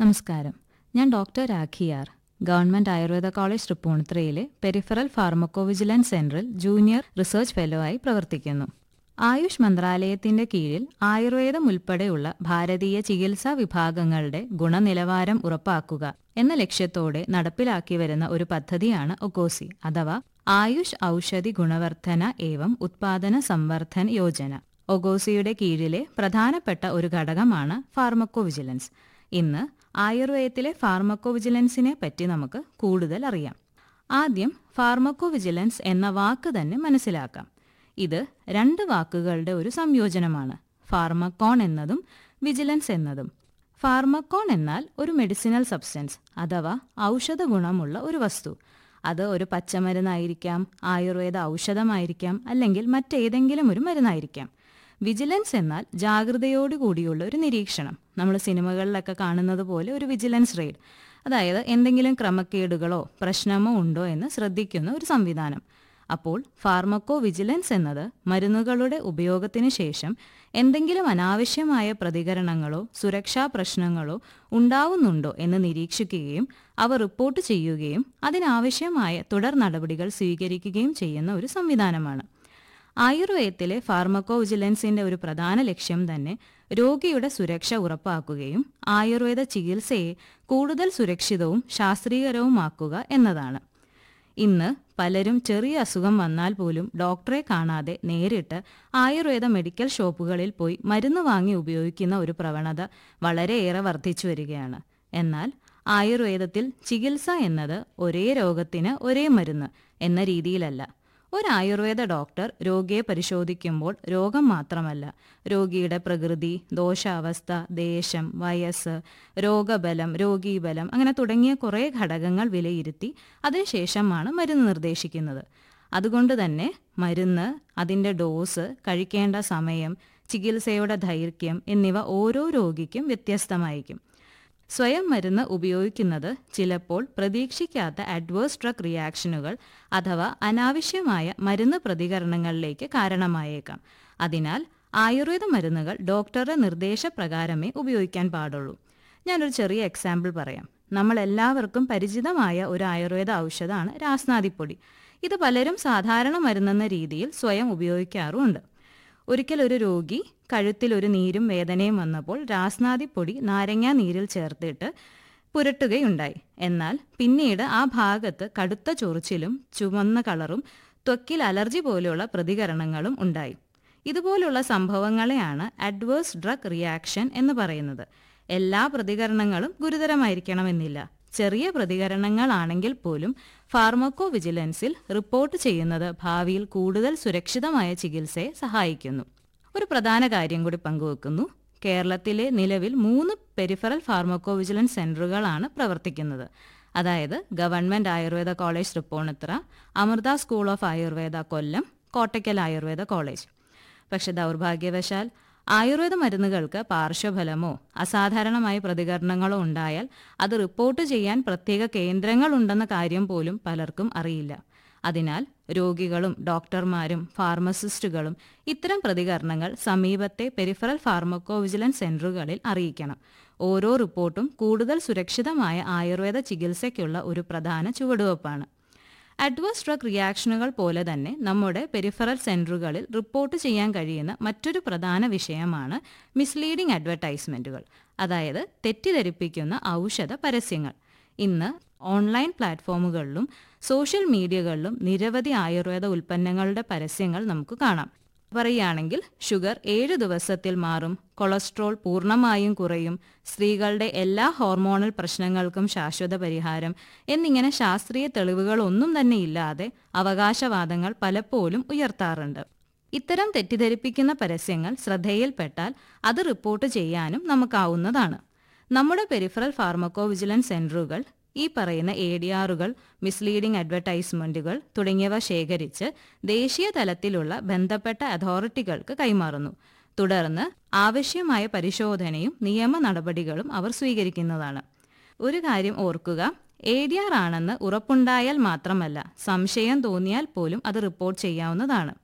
നമസ്കാരം ഞാൻ doctor Rakhiyar government Ayurveda college തൃപ്പൂണിത്തുറയിലെ പെരിഫറൽ ഫാർമക്കോവിജിലൻസ് സെന്ററിൽ ജൂനിയർ റിസർച്ച് ഫെലോ ആയി പ്രവർത്തിക്കുന്നു ആയുഷ് മന്ത്രാലയത്തിന്റെ കീഴിൽ ആയുർവേദം ഉൾപ്പെടെയുള്ള ഭാരതീയ ചികിത്സാ വിഭാഗങ്ങളുടെ ഗുണനിലവാരം ഉറപ്പാക്കുക എന്ന ലക്ഷ്യത്തോടെ നടപ്പിലാക്കി വരുന്ന ഒരു പദ്ധതിയാണ് ഒക്കോസി അഥവാ ആയുഷ് ഔഷധി ഗുണവർദ്ധന ഏവം ഉത്പാദന സംവർദ്ധൻ യോജന ഒഗോസിയുടെ കീഴിലെ പ്രധാനപ്പെട്ട ഒരു ഘടകമാണ് ഫാർമക്കോ വിജിലൻസ് ഇന്ന് ആയുർവേദത്തിലെ ഫാർമക്കോ വിജിലൻസിനെ പറ്റി നമുക്ക് കൂടുതൽ അറിയാം ആദ്യം ഫാർമക്കോ വിജിലൻസ് എന്ന വാക്ക് തന്നെ മനസ്സിലാക്കാം ഇത് രണ്ട് വാക്കുകളുടെ ഒരു സംയോജനമാണ് ഫാർമക്കോൺ എന്നതും വിജിലൻസ് എന്നതും ഫാർമക്കോൺ എന്നാൽ ഒരു മെഡിസിനൽ സബ്സ്റ്റൻസ് അഥവാ ഔഷധ ഗുണമുള്ള ഒരു വസ്തു അത് ഒരു പച്ചമരുന്നായിരിക്കാം ആയുർവേദ ഔഷധമായിരിക്കാം അല്ലെങ്കിൽ മറ്റേതെങ്കിലും ഒരു മരുന്നായിരിക്കാം വിജിലൻസ് എന്നാൽ ജാഗ്രതയോടുകൂടിയുള്ള ഒരു നിരീക്ഷണം നമ്മൾ സിനിമകളിലൊക്കെ കാണുന്നത് പോലെ ഒരു വിജിലൻസ് റെയ്ഡ് അതായത് എന്തെങ്കിലും ക്രമക്കേടുകളോ പ്രശ്നമോ ഉണ്ടോ എന്ന് ശ്രദ്ധിക്കുന്ന ഒരു സംവിധാനം അപ്പോൾ ഫാർമക്കോ വിജിലൻസ് എന്നത് മരുന്നുകളുടെ ഉപയോഗത്തിന് ശേഷം എന്തെങ്കിലും അനാവശ്യമായ പ്രതികരണങ്ങളോ സുരക്ഷാ പ്രശ്നങ്ങളോ ഉണ്ടാവുന്നുണ്ടോ എന്ന് നിരീക്ഷിക്കുകയും അവ റിപ്പോർട്ട് ചെയ്യുകയും അതിനാവശ്യമായ തുടർ നടപടികൾ സ്വീകരിക്കുകയും ചെയ്യുന്ന ഒരു സംവിധാനമാണ് ആയുർവേദത്തിലെ ഫാർമക്കോ വിജിലൻസിന്റെ ഒരു പ്രധാന ലക്ഷ്യം തന്നെ രോഗിയുടെ സുരക്ഷ ഉറപ്പാക്കുകയും ആയുർവേദ ചികിത്സയെ കൂടുതൽ സുരക്ഷിതവും ശാസ്ത്രീയരവുമാക്കുക എന്നതാണ് ഇന്ന് പലരും ചെറിയ അസുഖം വന്നാൽ പോലും ഡോക്ടറെ കാണാതെ നേരിട്ട് ആയുർവേദ മെഡിക്കൽ ഷോപ്പുകളിൽ പോയി മരുന്ന് വാങ്ങി ഉപയോഗിക്കുന്ന ഒരു പ്രവണത വളരെയേറെ വർദ്ധിച്ചു വരികയാണ് എന്നാൽ ആയുർവേദത്തിൽ ചികിത്സ എന്നത് ഒരേ രോഗത്തിന് ഒരേ മരുന്ന് എന്ന രീതിയിലല്ല ഒരു ആയുർവേദ ഡോക്ടർ രോഗിയെ പരിശോധിക്കുമ്പോൾ രോഗം മാത്രമല്ല രോഗിയുടെ പ്രകൃതി ദോഷാവസ്ഥ ദേശം വയസ്സ് രോഗബലം രോഗീബലം അങ്ങനെ തുടങ്ങിയ കുറേ ഘടകങ്ങൾ വിലയിരുത്തി അതിനുശേഷമാണ് മരുന്ന് നിർദ്ദേശിക്കുന്നത് അതുകൊണ്ട് തന്നെ മരുന്ന് അതിൻ്റെ ഡോസ് കഴിക്കേണ്ട സമയം ചികിത്സയുടെ ദൈർഘ്യം എന്നിവ ഓരോ രോഗിക്കും വ്യത്യസ്തമായിരിക്കും സ്വയം മരുന്ന് ഉപയോഗിക്കുന്നത് ചിലപ്പോൾ പ്രതീക്ഷിക്കാത്ത അഡ്വേഴ്സ് ഡ്രഗ് റിയാക്ഷനുകൾ അഥവാ അനാവശ്യമായ മരുന്ന് പ്രതികരണങ്ങളിലേക്ക് കാരണമായേക്കാം അതിനാൽ ആയുർവേദ മരുന്നുകൾ ഡോക്ടറുടെ നിർദ്ദേശപ്രകാരമേ ഉപയോഗിക്കാൻ പാടുള്ളൂ ഞാനൊരു ചെറിയ എക്സാമ്പിൾ പറയാം നമ്മൾ എല്ലാവർക്കും പരിചിതമായ ഒരു ആയുർവേദ ഔഷധമാണ് രാസ്നാദിപ്പൊടി ഇത് പലരും സാധാരണ മരുന്നെന്ന രീതിയിൽ സ്വയം ഉപയോഗിക്കാറുമുണ്ട് ഒരിക്കൽ ഒരു രോഗി കഴുത്തിൽ ഒരു നീരും വേദനയും വന്നപ്പോൾ രാസ്നാദിപ്പൊടി നാരങ്ങാ നീരിൽ ചേർത്തിട്ട് പുരട്ടുകയുണ്ടായി എന്നാൽ പിന്നീട് ആ ഭാഗത്ത് കടുത്ത ചൊറിച്ചിലും ചുവന്ന കളറും ത്വക്കിൽ അലർജി പോലെയുള്ള പ്രതികരണങ്ങളും ഉണ്ടായി ഇതുപോലുള്ള സംഭവങ്ങളെയാണ് അഡ്വേഴ്സ് ഡ്രഗ് റിയാക്ഷൻ എന്ന് പറയുന്നത് എല്ലാ പ്രതികരണങ്ങളും ഗുരുതരമായിരിക്കണമെന്നില്ല ചെറിയ പ്രതികരണങ്ങളാണെങ്കിൽ പോലും ഫാർമക്കോ വിജിലൻസിൽ റിപ്പോർട്ട് ചെയ്യുന്നത് ഭാവിയിൽ കൂടുതൽ സുരക്ഷിതമായ ചികിത്സയെ സഹായിക്കുന്നു ഒരു പ്രധാന കാര്യം കൂടി പങ്കുവെക്കുന്നു കേരളത്തിലെ നിലവിൽ മൂന്ന് പെരിഫറൽ ഫാർമക്കോ വിജിലൻസ് സെന്ററുകളാണ് പ്രവർത്തിക്കുന്നത് അതായത് government Ayurveda college Tripunithura Amrita school of Ayurveda Kollam Kottakkal Ayurveda college പക്ഷെ ദൗർഭാഗ്യവശാൽ ആയുർവേദ മരുന്നുകൾക്ക് പാർശ്വഫലമോ അസാധാരണമായ പ്രതികരണങ്ങളോ ഉണ്ടായാൽ അത് റിപ്പോർട്ട് ചെയ്യാൻ പ്രത്യേക കേന്ദ്രങ്ങളുണ്ടെന്ന കാര്യം പോലും പലർക്കും അറിയില്ല അതിനാൽ രോഗികളും ഡോക്ടർമാരും ഫാർമസിസ്റ്റുകളും ഇത്തരം പ്രതികരണങ്ങൾ സമീപത്തെ പെരിഫറൽ ഫാർമക്കോ വിജിലൻസ് സെന്ററുകളിൽ അറിയിക്കണം ഓരോ റിപ്പോർട്ടും കൂടുതൽ സുരക്ഷിതമായ ആയുർവേദ ചികിത്സയ്ക്കുള്ള ഒരു പ്രധാന ചുവടുവയ്പ്പാണ് അഡ്വേഴ്സ് ഡ്രഗ് റിയാക്ഷനുകൾ പോലെ തന്നെ നമ്മുടെ പെരിഫറൽ സെന്ററുകളിൽ റിപ്പോർട്ട് ചെയ്യാൻ കഴിയുന്ന മറ്റൊരു പ്രധാന വിഷയമാണ് മിസ്ലീഡിംഗ് അഡ്വർടൈസ്മെന്റുകൾ അതായത് തെറ്റിദ്ധരിപ്പിക്കുന്ന ഔഷധ പരസ്യങ്ങൾ ഇന്ന് ഓൺലൈൻ പ്ലാറ്റ്ഫോമുകളിലും സോഷ്യൽ മീഡിയകളിലും നിരവധി ആയുർവേദ ഉൽപ്പന്നങ്ങളുടെ പരസ്യങ്ങൾ നമുക്ക് കാണാം പറയുകയാണെങ്കിൽ ഷുഗർ ഏഴ് ദിവസത്തിൽ മാറും കൊളസ്ട്രോൾ പൂർണ്ണമായും കുറയും സ്ത്രീകളുടെ എല്ലാ ഹോർമോണൽ പ്രശ്നങ്ങൾക്കും ശാശ്വത പരിഹാരം എന്നിങ്ങനെ ശാസ്ത്രീയ തെളിവുകളൊന്നും തന്നെ ഇല്ലാതെ അവകാശവാദങ്ങൾ പലപ്പോഴും ഉയർത്താറുണ്ട് ഇത്തരം തെറ്റിദ്ധരിപ്പിക്കുന്ന പരസ്യങ്ങൾ ശ്രദ്ധയിൽപ്പെട്ടാൽ അത് റിപ്പോർട്ട് ചെയ്യാനും നമുക്കാവുന്നതാണ് നമ്മുടെ പെരിഫറൽ ഫാർമക്കോ വിജിലൻസ് സെന്ററുകൾ ഈ പറയുന്ന എ ഡി ആറുകൾ മിസ്ലീഡിംഗ് അഡ്വർടൈസ്മെന്റുകൾ തുടങ്ങിയവ ശേഖരിച്ച് ദേശീയ തലത്തിലുള്ള ബന്ധപ്പെട്ട അതോറിറ്റികൾക്ക് കൈമാറുന്നു തുടർന്ന് ആവശ്യമായ പരിശോധനയും നിയമ നടപടികളും അവർ സ്വീകരിക്കുന്നതാണ് ഒരു കാര്യം ഓർക്കുക എ ഡി ആർ ആണെന്ന് ഉറപ്പുണ്ടായാൽ മാത്രമല്ല സംശയം തോന്നിയാൽ പോലും അത് റിപ്പോർട്ട് ചെയ്യാവുന്നതാണ്